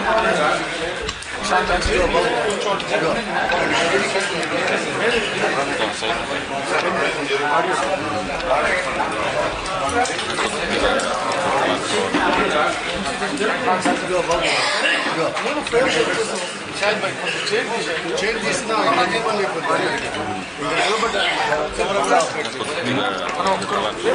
Chair తీసినా ఇంకా ఇబ్బంది అయిపోతుంది ఇంకా నిలబడ్డా కెమెరా కూడా ఆపరేట్ చేయాలి.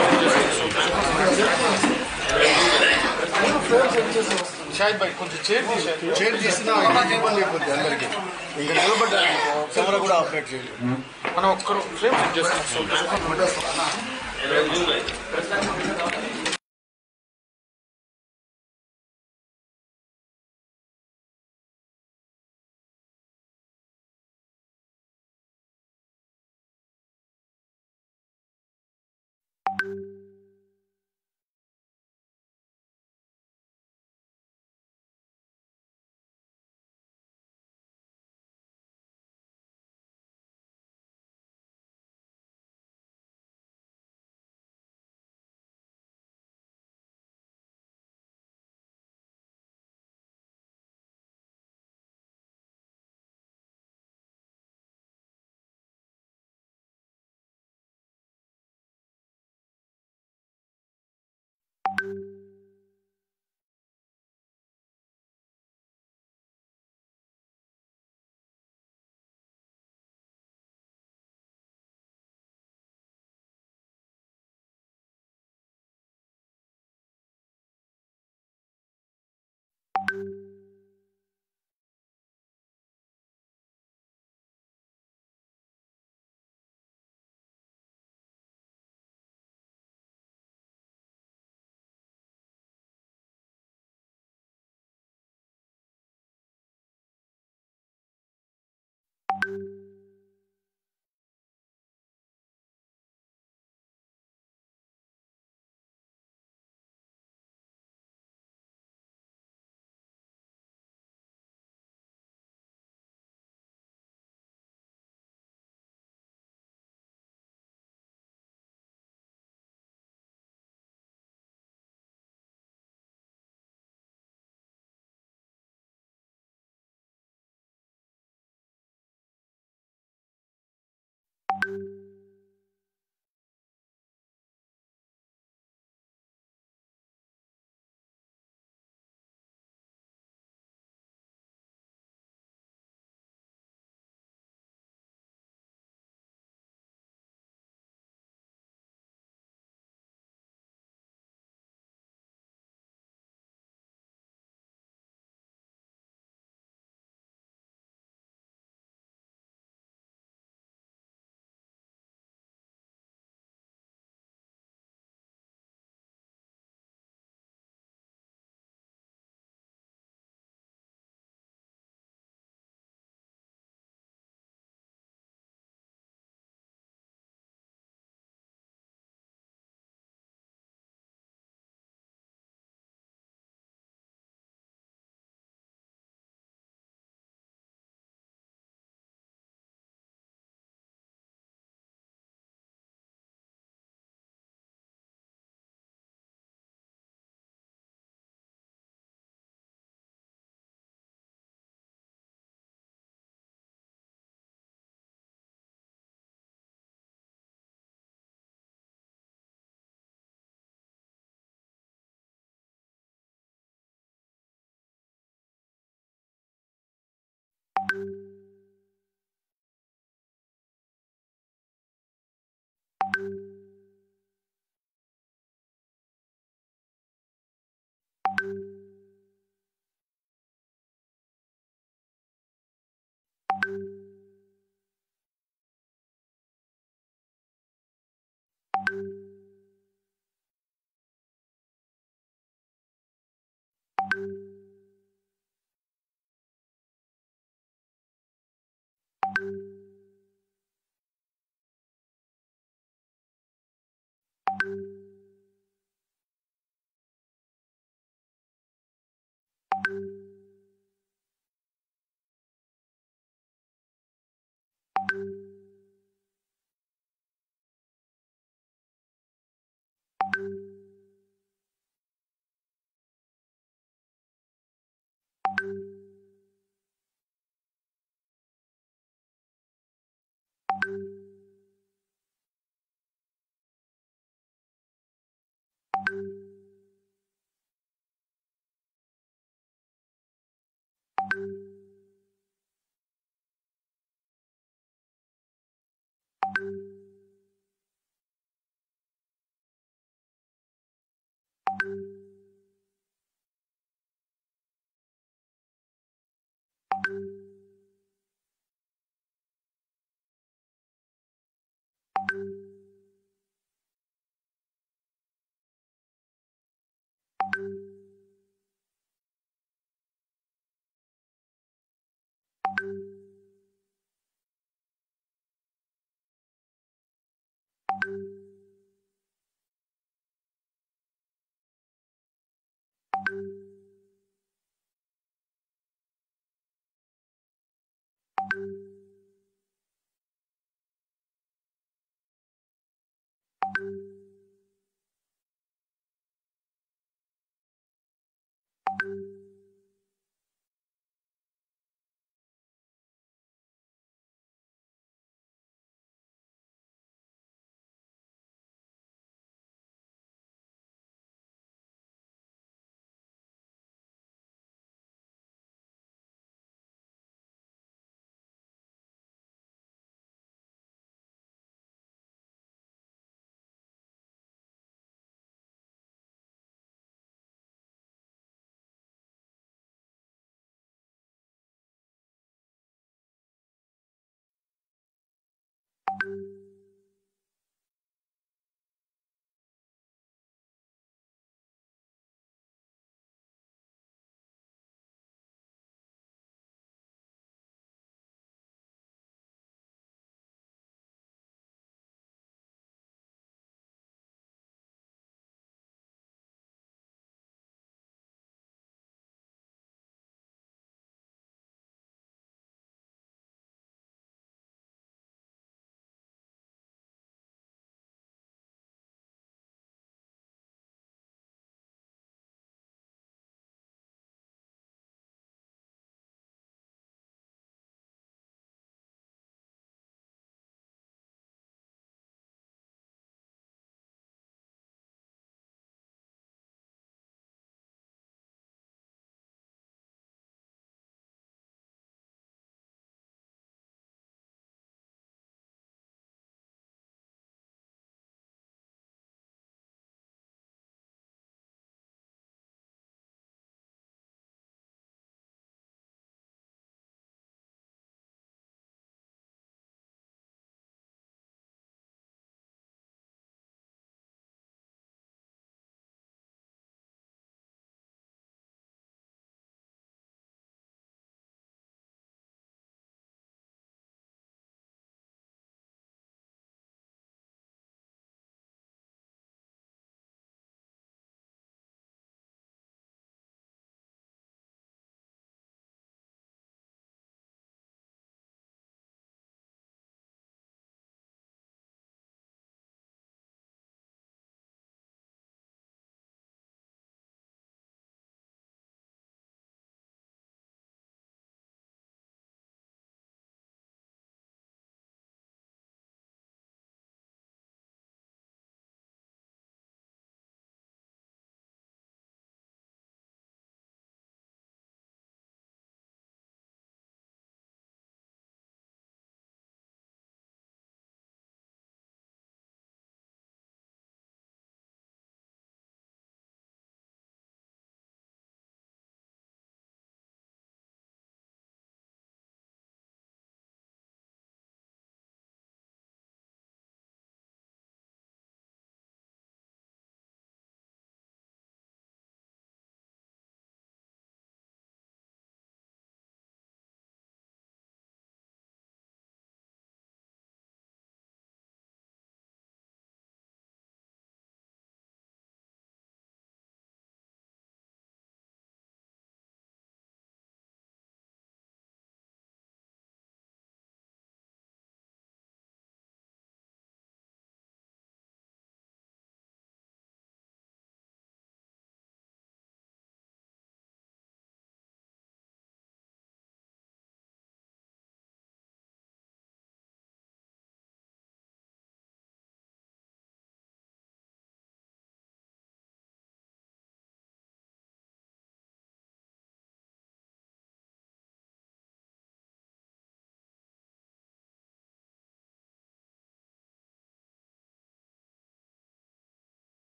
షాహిద్ భాయ్ కొంచెం చైర్ తీసేయండి చైర్ తీసినా ఇంకా ఇబ్బంది అయిపోతుంది అందరికీ ఇంకా నిలబడ్డా కెమెరా కూడా ఆపరేట్ చేయాలి మనం ఒక్కరు ఫ్రేమ్ సెట్ చేస్తాం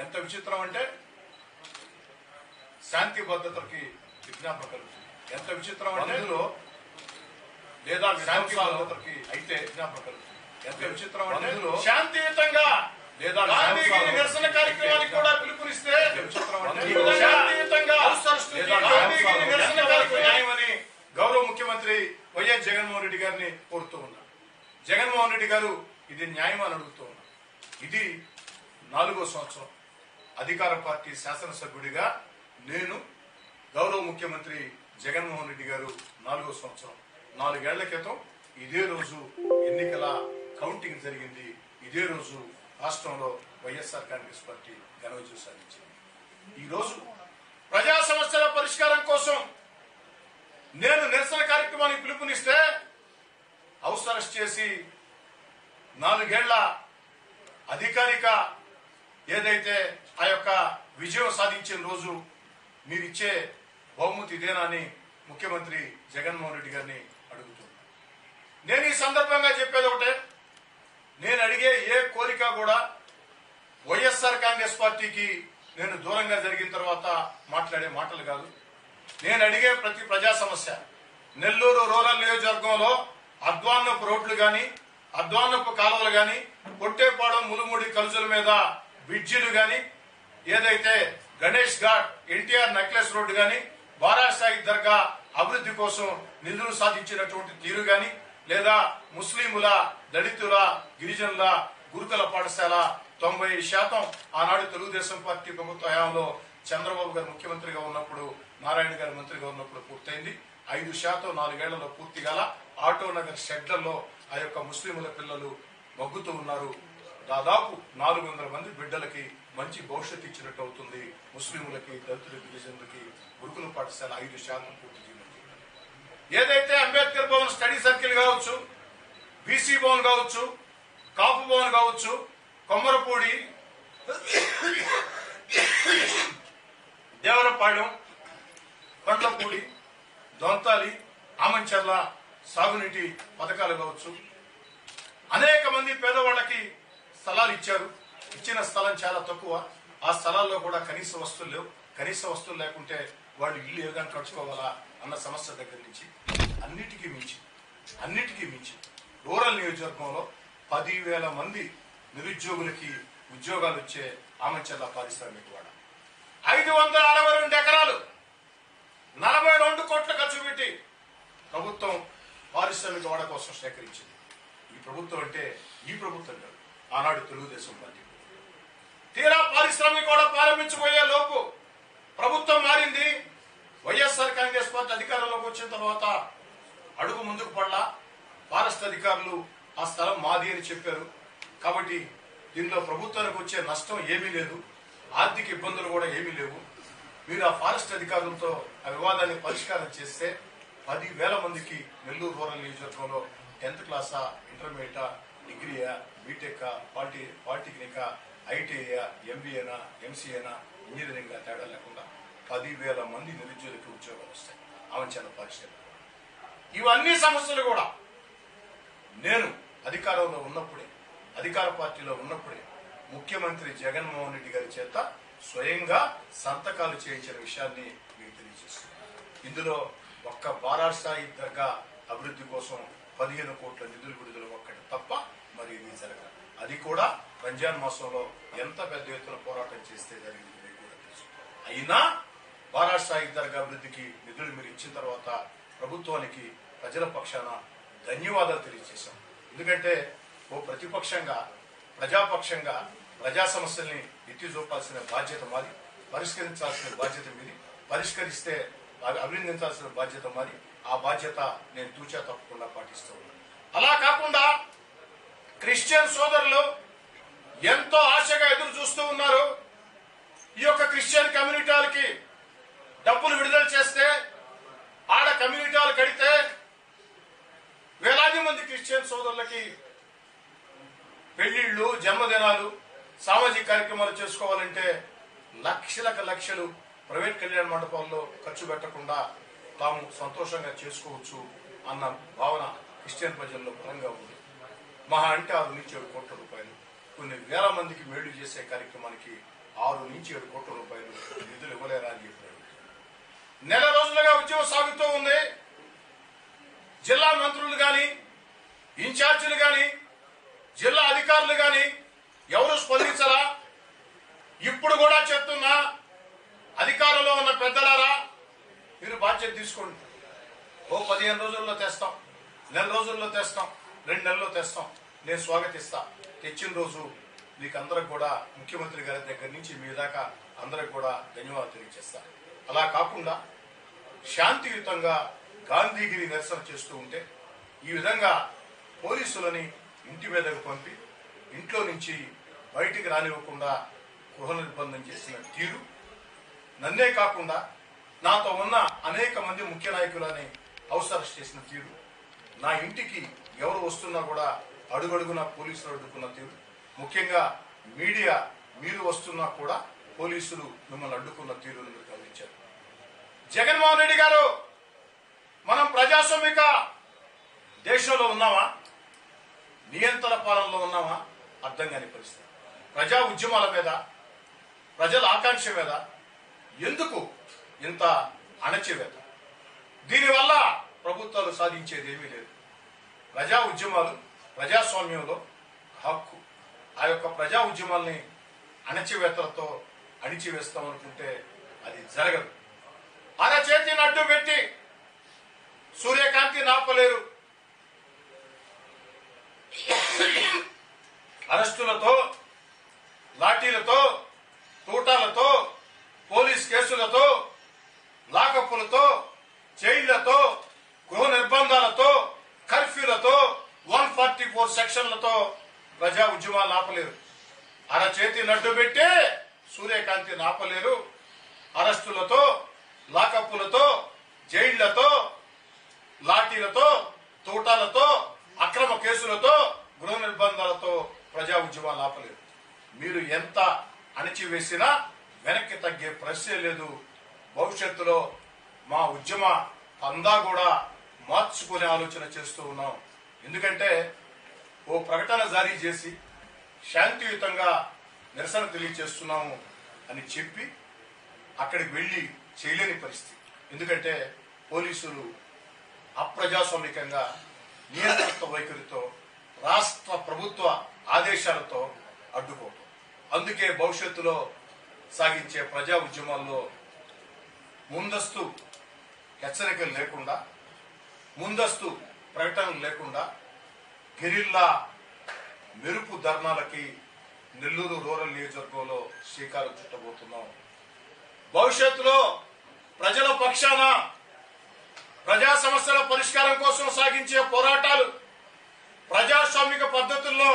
ఎంత విచిత్రం అంటే శాంతి భద్రతలకి విజ్ఞాపన కలుగుతుంది ఎంత విచిత్రం అంటే అందులో లేదా శాంతి భద్రతలకి అయితే విజ్ఞాపన కలుగుతుంది ఎంత విచిత్రం అంటే అందులో శాంతియుతంగా లేదా గాంధీగిరి నిరసన కార్యక్రమానికి కూడా పిలుపునిస్తే విచిత్రం అంటే ఈ విధంగా శాంతియుతంగా లేదా గాంధీగిరి నిరసన కార్యక్రమం న్యాయమని గౌరవ ముఖ్యమంత్రి వైఎస్ జగన్మోహన్ రెడ్డి గారిని కోరుతూ ఉన్నారు జగన్మోహన్ రెడ్డి గారు ఇది న్యాయం అని అడుగుతూ ఉన్నారు ఇది నాలుగో సంవత్సరం అధికార పార్టీ శాసనసభ్యుడిగా నేను గౌరవ ముఖ్యమంత్రి జగన్మోహన్ రెడ్డి గారు నాలుగో సంవత్సరం నాలుగేళ్ల క్రితం ఇదే రోజు ఎన్నికల కౌంటింగ్ జరిగింది ఇదే రోజు రాష్ట్రంలో వైఎస్ఆర్ కాంగ్రెస్ పార్టీ ఘన విజయం సాధించింది ఈ రోజు ప్రజా సమస్యల పరిష్కారం కోసం నేను నిరసన కార్యక్రమానికి పిలుపునిస్తే హౌస్ అరెస్ట్ చేసి నాలుగేళ్ల అధికారిక ఏదైతే ఆ యొక్క విజయం సాధించిన రోజు మీరిచ్చే బహుమతి ఇదేనా అని ముఖ్యమంత్రి జగన్మోహన్ రెడ్డి గారిని అడుగుతున్నాను నేను ఈ సందర్భంగా చెప్పేది ఒకటే నేను అడిగే ఏ కోరిక కూడా వైఎస్ఆర్ కాంగ్రెస్ పార్టీకి నేను దూరంగా జరిగిన తర్వాత మాట్లాడే మాటలు కాదు నేను అడిగే ప్రతి ప్రజా సమస్య నెల్లూరు రూరల్ నియోజకవర్గంలో అద్వాన్నపు రోడ్లు గాని అద్వాన్నపు కాలువలు గాని కొట్టేపాడం ములుముడి కలుజుల మీద బ్రిడ్జిలు గాని ఏదైతే గణేష్ ఘాట్ ఎన్టీఆర్ నెక్లెస్ రోడ్డు గాని బారాసాయి దర్గా అభివృద్ధి కోసం నిధులు సాధించినటువంటి తీరు గాని లేదా ముస్లింల దళితుల గిరిజనుల గురుకుల పాఠశాల తొంభై శాతం ఆనాడు తెలుగుదేశం పార్టీ ప్రభుత్వ హయాంలో చంద్రబాబు గారు ముఖ్యమంత్రిగా ఉన్నప్పుడు నారాయణ గారు మంత్రిగా ఉన్నప్పుడు పూర్తయింది ఐదు శాతం నాలుగేళ్లలో పూర్తి గల ఆటో నగర్ షెడ్లలో ఆ యొక్క ముస్లింల పిల్లలు మగ్గుతూ ఉన్నారు దాదాపు నాలుగు వందల మంది బిడ్డలకి మంచి భవిష్యత్తు ఇచ్చినట్టు అవుతుంది ముస్లింలకి దళితుల గిరిజనులకి గురుకుల పాఠశాల ఐదు శాతం పూర్తి చేయమని ఏదైతే అంబేద్కర్ భవన్ స్టడీ సర్కిల్ కావచ్చు బీసీ భవన్ కావచ్చు కాపు భవన్ కావచ్చు కొమ్మరపూడి దేవరపాళెం కొండపూడి దొంతాలి ఆమంచర్ల సాగునీటి పథకాలు కావచ్చు అనేక మంది పేదవాళ్ళకి స్థలాలు ఇచ్చారు ఇచ్చిన స్థలం చాలా తక్కువ ఆ స్థలాల్లో కూడా కనీస వస్తువులు లేవు కనీస వస్తువులు లేకుంటే వాళ్ళు ఇల్లు ఏ విధంగా కట్టుకోవాలా అన్న సమస్య దగ్గర నుంచి అన్నిటికీ మించి అన్నిటికీ మించి రూరల్ నియోజకవర్గంలో పదివేల మంది నిరుద్యోగులకి ఉద్యోగాలు వచ్చే ఆమంచర్ల పారిశ్రామిక వాడ ఐదు వందల అరవై రెండు ఎకరాలు నలభై రెండు కోట్ల ఖర్చు పెట్టి ప్రభుత్వం పారిశ్రామిక వాడ కోసం సేకరించింది ఈ ప్రభుత్వం అంటే ఈ ప్రభుత్వం కాదు ఆనాడు తెలుగుదేశం పార్టీ తీరా పారిశ్రామిక కూడా ప్రారంభించబోయే లోపు ప్రభుత్వం మారింది వైఎస్ఆర్ కాంగ్రెస్ పార్టీ అధికారంలోకి వచ్చిన తర్వాత అడుగు ముందుకు పడలా ఫారెస్ట్ అధికారులు ఆ స్థలం మాది అని చెప్పారు కాబట్టి దీనిలో ప్రభుత్వానికి వచ్చే నష్టం ఏమీ లేదు ఆర్థిక ఇబ్బందులు కూడా ఏమీ లేవు మీరు ఆ ఫారెస్ట్ అధికారులతో ఆ వివాదాన్ని పరిష్కారం చేస్తే పది వేల మందికి నెల్లూరు రూరల్ నియోజకవర్గంలో టెన్త్ క్లాసా ఇంటర్మీడియటా డిగ్రీయా బీటెక్ పాలిటి పాలిటెక్నికా ఐటీఐయా ఎంబీఏనా ఎంసీఏనా ఇంజనీరింగ్ తేడా లేకుండా పదివేల మంది నిరుద్యోగులకు ఉద్యోగాలు వస్తాయి ఆవంచన పరిశ్రమ ఇవన్నీ సమస్యలు కూడా నేను అధికారంలో ఉన్నప్పుడే అధికార పార్టీలో ఉన్నప్పుడే ముఖ్యమంత్రి జగన్మోహన్ రెడ్డి గారి చేత స్వయంగా సంతకాలు చేయించిన విషయాన్ని మీకు తెలియజేస్తున్నాను ఇందులో ఒక్క బారార్ స్థాయి దర్గా అభివృద్ధి కోసం పదిహేను కోట్ల నిధులు విడుదల ఒక్కటి తప్ప మరి ఇది జరగదు అది కూడా రంజాన్ మాసంలో ఎంత పెద్ద ఎత్తున పోరాటం చేస్తే జరిగింది మీకు కూడా తెలుసు అయినా బారా స్థాయి దర్గా అభివృద్ధికి నిధులు మీరు ఇచ్చిన తర్వాత ప్రభుత్వానికి ప్రజల పక్షాన ధన్యవాదాలు తెలియజేశాం ఎందుకంటే ఓ ప్రతిపక్షంగా ప్రజాపక్షంగా ప్రజా సమస్యల్ని ఎత్తి చూపాల్సిన బాధ్యత మాది పరిష్కరించాల్సిన బాధ్యత మీది పరిష్కరిస్తే అవి అభినందించాల్సిన బాధ్యత మాది ఆ బాధ్యత నేను తూచా తప్పకుండా పాటిస్తూ ఉన్నాను అలా కాకుండా క్రిస్టియన్ సోదరులు ఎంతో ఆశగా ఎదురు చూస్తూ ఉన్నారు ఈ యొక్క క్రిస్టియన్ కమ్యూనిటీలకి డబ్బులు విడుదల చేస్తే ఆడ కమ్యూనిటీలు కడితే వేలాది మంది క్రిస్టియన్ సోదరులకి పెళ్లిళ్ళు జన్మదినాలు సామాజిక కార్యక్రమాలు చేసుకోవాలంటే లక్షలకు లక్షలు ప్రైవేట్ కళ్యాణ మండపాల్లో ఖర్చు పెట్టకుండా తాము సంతోషంగా చేసుకోవచ్చు అన్న భావన క్రిస్టియన్ ప్రజల్లో బలంగా ఉంది మహా అంటే ఆరు నుంచి ఏడు కోట్ల రూపాయలు కొన్ని వేల మందికి మేలు చేసే కార్యక్రమానికి ఆరు నుంచి ఏడు కోట్ల రూపాయలు నిధులు ఇవ్వలేరా అని చెప్పాడు నెల రోజులుగా ఉద్యమం సాగుతూ ఉంది జిల్లా మంత్రులు గాని ఇన్ఛార్జీలు గాని జిల్లా అధికారులు గాని ఎవరు స్పందించరా ఇప్పుడు కూడా చెప్తున్నా అధికారంలో ఉన్న పెద్దలారా మీరు బాధ్యత తీసుకోండి ఓ పదిహేను రోజుల్లో తెస్తాం నెల రోజుల్లో తెస్తాం రెండు నెలల్లో తెస్తాం నేను స్వాగతిస్తా తెచ్చిన రోజు మీకు అందరికి కూడా ముఖ్యమంత్రి గారి దగ్గర నుంచి మీ దాకా అందరికి కూడా ధన్యవాదాలు తెలియజేస్తా అలా కాకుండా శాంతియుతంగా గాంధీగిరి నిరసన చేస్తూ ఉంటే ఈ విధంగా పోలీసులని ఇంటి మీదకు పంపి ఇంట్లో నుంచి బయటికి రానివ్వకుండా గృహ నిర్బంధం చేసిన తీరు నన్నే కాకుండా నాతో ఉన్న అనేక మంది ముఖ్య నాయకులని హౌస్ అరెస్ట్ చేసిన తీరు నా ఇంటికి ఎవరు వస్తున్నా కూడా అడుగడుగున పోలీసులు అడ్డుకున్న తీరు ముఖ్యంగా మీడియా మీరు వస్తున్నా కూడా పోలీసులు మిమ్మల్ని అడ్డుకున్న తీరును మీరు గమనించారు జగన్మోహన్ రెడ్డి గారు మనం ప్రజాస్వామిక దేశంలో ఉన్నామా నియంత్రణ పాలనలో ఉన్నామా అర్థం కాని పరిస్థితి ప్రజా ఉద్యమాల మీద ప్రజల ఆకాంక్ష మీద ఎందుకు ఇంత అణచివేత దీనివల్ల ప్రభుత్వాలు సాధించేది ఏమీ లేదు ప్రజా ఉద్యమాలు ప్రజాస్వామ్యంలో హక్కు ఆ యొక్క ప్రజా ఉద్యమాల్ని అణచివేతలతో అణిచివేస్తాం అనుకుంటే అది జరగదు అరచేతిని అడ్డు పెట్టి సూర్యకాంతి నాపలేరు అరెస్టులతో లాఠీలతో తూటాలతో పోలీస్ కేసులతో లాకప్పులతో జైళ్లతో గృహ నిర్బంధాలతో కర్ఫ్యూలతో వన్ ఫార్టీ ఫోర్ సెక్షన్లతో ప్రజా ఉద్యమాలు ఆపలేరు అరచేతి నడ్డు పెట్టే సూర్యకాంతి నాపలేరు అరెస్టులతో లాకప్పులతో జైళ్లతో లాఠీలతో తూటాలతో అక్రమ కేసులతో గృహ నిర్బంధాలతో ప్రజా ఉద్యమాలు ఆపలేరు మీరు ఎంత అణచివేసినా వెనక్కి తగ్గే ప్రశ్నే లేదు భవిష్యత్తులో మా ఉద్యమ పందా కూడా మార్చుకునే ఆలోచన చేస్తూ ఉన్నాం ఎందుకంటే ఓ ప్రకటన జారీ చేసి శాంతియుతంగా నిరసన తెలియజేస్తున్నాము అని చెప్పి అక్కడికి వెళ్ళి చేయలేని పరిస్థితి ఎందుకంటే పోలీసులు అప్రజాస్వామికంగా నియంత్రిత వైఖరితో రాష్ట్ర ప్రభుత్వ ఆదేశాలతో అడ్డుకోవటం అందుకే భవిష్యత్తులో సాగించే ప్రజా ఉద్యమాల్లో ముందస్తు హెచ్చరికలు లేకుండా ముందస్తు ప్రకటనలు లేకుండా గెరిల్లా మెరుపు ధర్నాలకి నెల్లూరు రూరల్ నియోజకవర్గంలో శ్రీకారం చుట్టబోతున్నాం భవిష్యత్తులో ప్రజల పక్షాన ప్రజా సమస్యల పరిష్కారం కోసం సాగించే పోరాటాలు ప్రజాస్వామిక పద్ధతుల్లో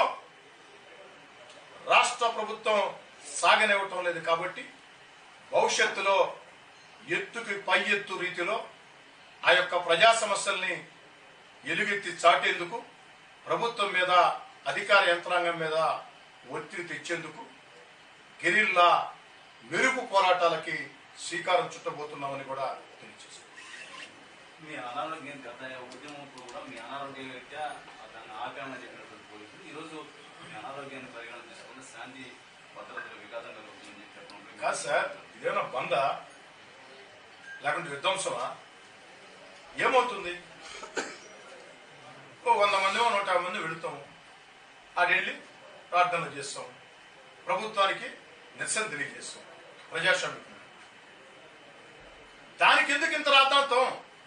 రాష్ట్ర ప్రభుత్వం సాగనివ్వటం లేదు కాబట్టి భవిష్యత్తులో ఎత్తుకి పై ఎత్తు రీతిలో ఆ యొక్క ప్రజా సమస్యల్ని ఎలుగెత్తి చాటేందుకు ప్రభుత్వం మీద అధికార యంత్రాంగం మీద ఒత్తిడి తెచ్చేందుకు గెరిల్లా మెరుపు పోరాటాలకి శ్రీకారం చుట్టబోతున్నామని కూడా తెలియజేశారు మీ అనారోగ్యం గత ఉద్యమంలో కూడా మీ అనారోగ్యం రీత్యా దాన్ని ఆపామని చెప్పినటువంటి పోలీసులు ఈరోజు మీ అనారోగ్యాన్ని పరిగణన తీసుకుని శాంతి భద్రతల విఘాతం కలుగుతుందని చెప్పడం కాదు సార్ ఇదేమన్నా బంద లేకుంటే విధ్వంసమా ఏమవుతుంది ఓ వంద మంది నూట యాభై మంది వెళుతాం ఆడు వెళ్ళి ప్రార్థనలు చేస్తాం ప్రభుత్వానికి నిరసన తెలియజేస్తాం ప్రజాస్వామ్యం దానికి ఎందుకు ఇంత రాద్దాంతం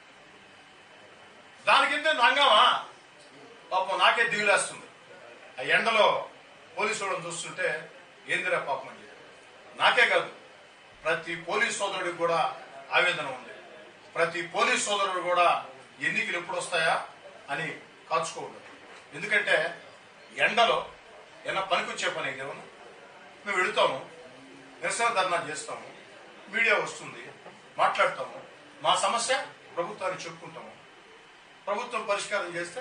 దానికి ఎందుకు హంగామా పాపం నాకే దిగులేస్తుంది ఆ ఎండలో పోలీసు వాళ్ళని చూస్తుంటే ఏందిరా పాపం అని చెప్పి నాకే కాదు ప్రతి పోలీస్ సోదరుడికి కూడా ఆవేదన ఉంది ప్రతి పోలీస్ సోదరుడు కూడా ఎన్నికలు ఎప్పుడు వస్తాయా అని కాచుకోవద్దు ఎందుకంటే ఎండలో ఏమైనా పనికొచ్చే పని అయితే ఏమన్నా మేము వెళుతాము నిరసన ధర్నా చేస్తాము మీడియా వస్తుంది మాట్లాడతాము మా సమస్య ప్రభుత్వానికి చెప్పుకుంటాము ప్రభుత్వం పరిష్కారం చేస్తే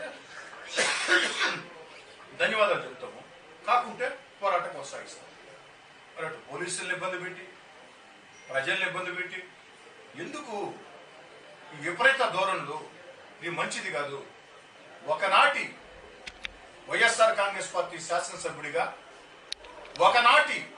ధన్యవాదాలు చెప్తాము కాకుంటే పోరాటం కొనసాగిస్తాం మరి అటు పోలీసులను ఇబ్బంది పెట్టి ప్రజల్ని ఇబ్బంది పెట్టి ఎందుకు ఈ విపరీత ధోరణులు ఇది మంచిది కాదు ఒకనాటి వైఎస్ఆర్ కాంగ్రెస్ పార్టీ శాసనసభ్యుడిగా ఒకనాటి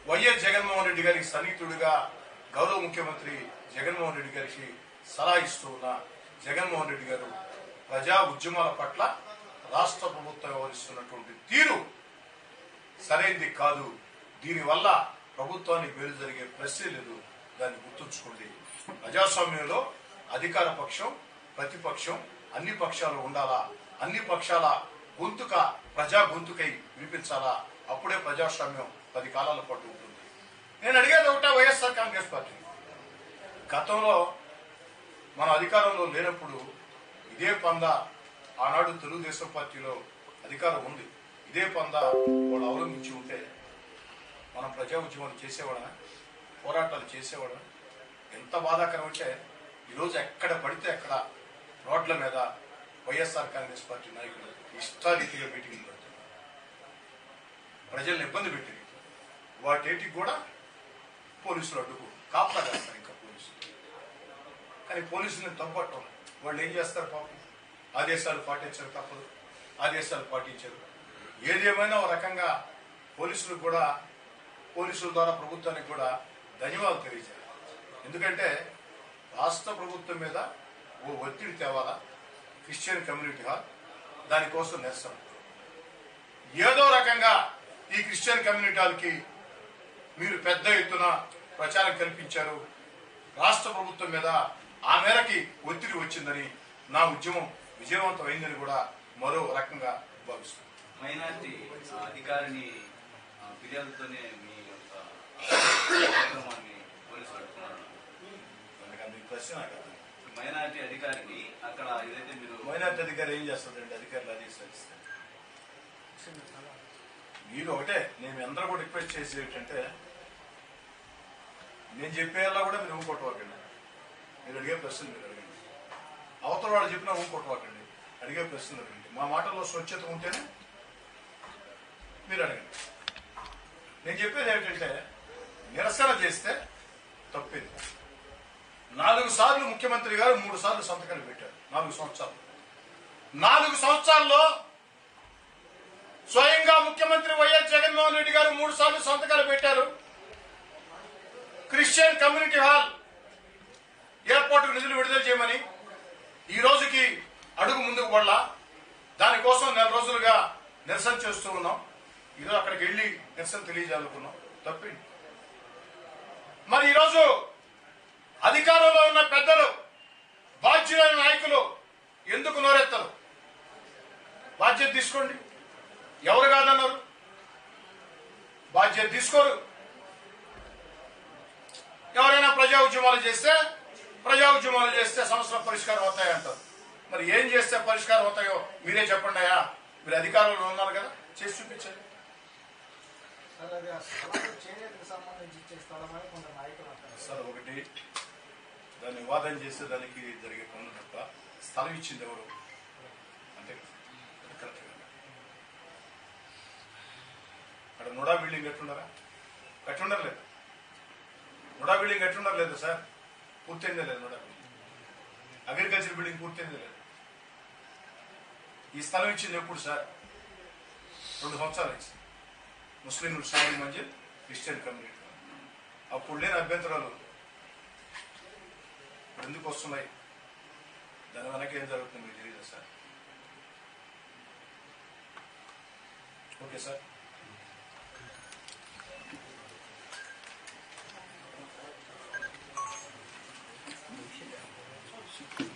వైఎస్ జగన్మోహన్ రెడ్డి గారికి సన్నిహితుడిగా గౌరవ ముఖ్యమంత్రి జగన్మోహన్ రెడ్డి గారికి సలహా ఇస్తూ ఉన్న జగన్మోహన్ రెడ్డి గారు ప్రజా ఉద్యమాల పట్ల రాష్ట్ర ప్రభుత్వం వ్యవహరిస్తున్నటువంటి తీరు సరైనది కాదు దీనివల్ల ప్రభుత్వానికి మేలు జరిగే ప్రశ్నే లేదు దాన్ని గుర్తుంచుకోండి ప్రజాస్వామ్యంలో అధికార పక్షం ప్రతిపక్షం అన్ని పక్షాలు ఉండాలా అన్ని పక్షాల గొంతుక ప్రజా గొంతుకై వినిపించాలా అప్పుడే ప్రజాస్వామ్యం పది కాలాల పాటు ఉంటుంది నేను అడిగేది ఒకటే వైఎస్ఆర్ కాంగ్రెస్ పార్టీ గతంలో మన అధికారంలో లేనప్పుడు ఇదే పంద ఆనాడు తెలుగుదేశం పార్టీలో అధికారం ఉంది ఇదే పంద వాళ్ళు అవలంబించి ఉంటే మనం ప్రజా ఉద్యమాలు చేసేవాడా పోరాటాలు చేసేవాడా ఎంత బాధాకరం అంటే ఈరోజు ఎక్కడ పడితే అక్కడ రోడ్ల మీద వైఎస్ఆర్ కాంగ్రెస్ పార్టీ నాయకులు ఇష్టారీతిగా మీటింగ్లు పెడుతున్నారు ప్రజల్ని ఇబ్బంది పెట్టింది వాటేటికి కూడా పోలీసులు అడ్డుకు కాపలా కాస్తారు ఇంకా పోలీసులు కానీ పోలీసులను తప్పట్టం వాళ్ళు ఏం చేస్తారు పాపం ఆదేశాలు పాటించరు తప్పదు ఆదేశాలు పాటించరు ఏదేమైనా ఒక రకంగా పోలీసులకు కూడా పోలీసుల ద్వారా ప్రభుత్వానికి కూడా ధన్యవాదాలు తెలియజేయాలి ఎందుకంటే రాష్ట్ర ప్రభుత్వం మీద ఓ ఒత్తిడి తేవాలా క్రిస్టియన్ కమ్యూనిటీ హాల్ దానికోసం నిరసన ఏదో రకంగా ఈ క్రిస్టియన్ కమ్యూనిటీ హాల్కి మీరు పెద్ద ఎత్తున ప్రచారం కల్పించారు రాష్ట్ర ప్రభుత్వం మీద ఆ మేరకి ఒత్తిడి వచ్చిందని నా ఉద్యమం విజయవంతమైందని కూడా మరో రకంగా భావిస్తున్నాను మైనార్టీ ఆ, అధికారిని ఆ, ఫిర్యాదుతోనే మీ యొక్క కార్యక్రమాన్ని పోలీసులు అడ్డుకున్నారు అందుకని మీ ప్రశ్న నాకు అర్థం. మైనార్టీ అధికారిని అక్కడ ఏదైతే మీరు మైనార్టీ అధికారి ఏం చేస్తుందండి అధికారులు ఆదేశాలు ఇస్తారు మీరు ఒకటే నేను అందరూ కూడా రిక్వెస్ట్ చేసేది ఏంటంటే నేను చెప్పేలా కూడా మీరు ఊకొట్టవాకండి మీరు అడిగే ప్రశ్నలు మీరు అడగండి అవతల వాళ్ళు చెప్పినా ఊకొట్టవాకండి అడిగే ప్రశ్నలు అడగండి మా మాటల్లో స్వచ్ఛత ఉంటేనే మీరు అడగండి నేను చెప్పేది ఏంటంటే నిరసన చేస్తే తప్పేది నాలుగు సార్లు ముఖ్యమంత్రి గారు మూడు సార్లు సంతకాలు పెట్టారు నాలుగు సంవత్సరాలు నాలుగు సంవత్సరాల్లో స్వయంగా ముఖ్యమంత్రి వైఎస్ జగన్మోహన్ రెడ్డి గారు మూడు సార్లు సంతకాలు పెట్టారు క్రిస్టియన్ కమ్యూనిటీ హాల్ ఏర్పాటుకు నిధులు విడుదల చేయమని ఈ రోజుకి అడుగు ముందుకు పడలా దానికోసం నెల రోజులుగా నిరసన చేస్తూ ఉన్నాం ఈరోజు అక్కడికి వెళ్ళి నిరసన తెలియజేయాలనుకున్నాం తప్పింది మరి ఈరోజు అధికారంలో ఉన్న పెద్దలు బాధ్యులైన నాయకులు ఎందుకు నోరెత్తరు బాధ్యత తీసుకోండి ఎవరు కాదన్నారు బాధ్యత తీసుకోరు ఎవరైనా ప్రజా ఉద్యమాలు చేస్తే ప్రజా ఉద్యమాలు చేస్తే సమస్యల పరిష్కారం అవుతాయి అంటారు మరి ఏం చేస్తే పరిష్కారం అవుతాయో మీరే చెప్పండి అయ్యా మీరు అధికారంలో ఉన్నారు కదా చేసి చూపించండి సార్ అది ఆ స్థలం చేనేతకు సంబంధించి ఇచ్చే స్థలం అని కొంత నాయకులు అంటారు సార్ ఒకటి దాన్ని వివాదం చేసే దానికి జరిగే పనులు తప్ప స్థలం ఇచ్చింది ఎవరు అంతే కదా అది కరెక్ట్ కదా అక్కడ నుడా బిల్డింగ్ కట్టున్నారా కట్టుండరు లేదు నుడా బిల్డింగ్ కట్టుండరు లేదు సార్ పూర్తయిందే లేదు నుడా బిల్డింగ్ అగ్రికల్చర్ బిల్డింగ్ పూర్తయిందే లేదు ఈ స్థలం ఇచ్చింది ఎప్పుడు సార్ రెండు సంవత్సరాలు ఇచ్చింది Muslim Shaadi Manzil Christian community అప్పుడు లేని అభ్యంతరాలు ఇప్పుడు ఎందుకు వస్తున్నాయి దాని వెనక ఏం జరుగుతుంది మీకు తెలియదు సార్ ఓకే సార్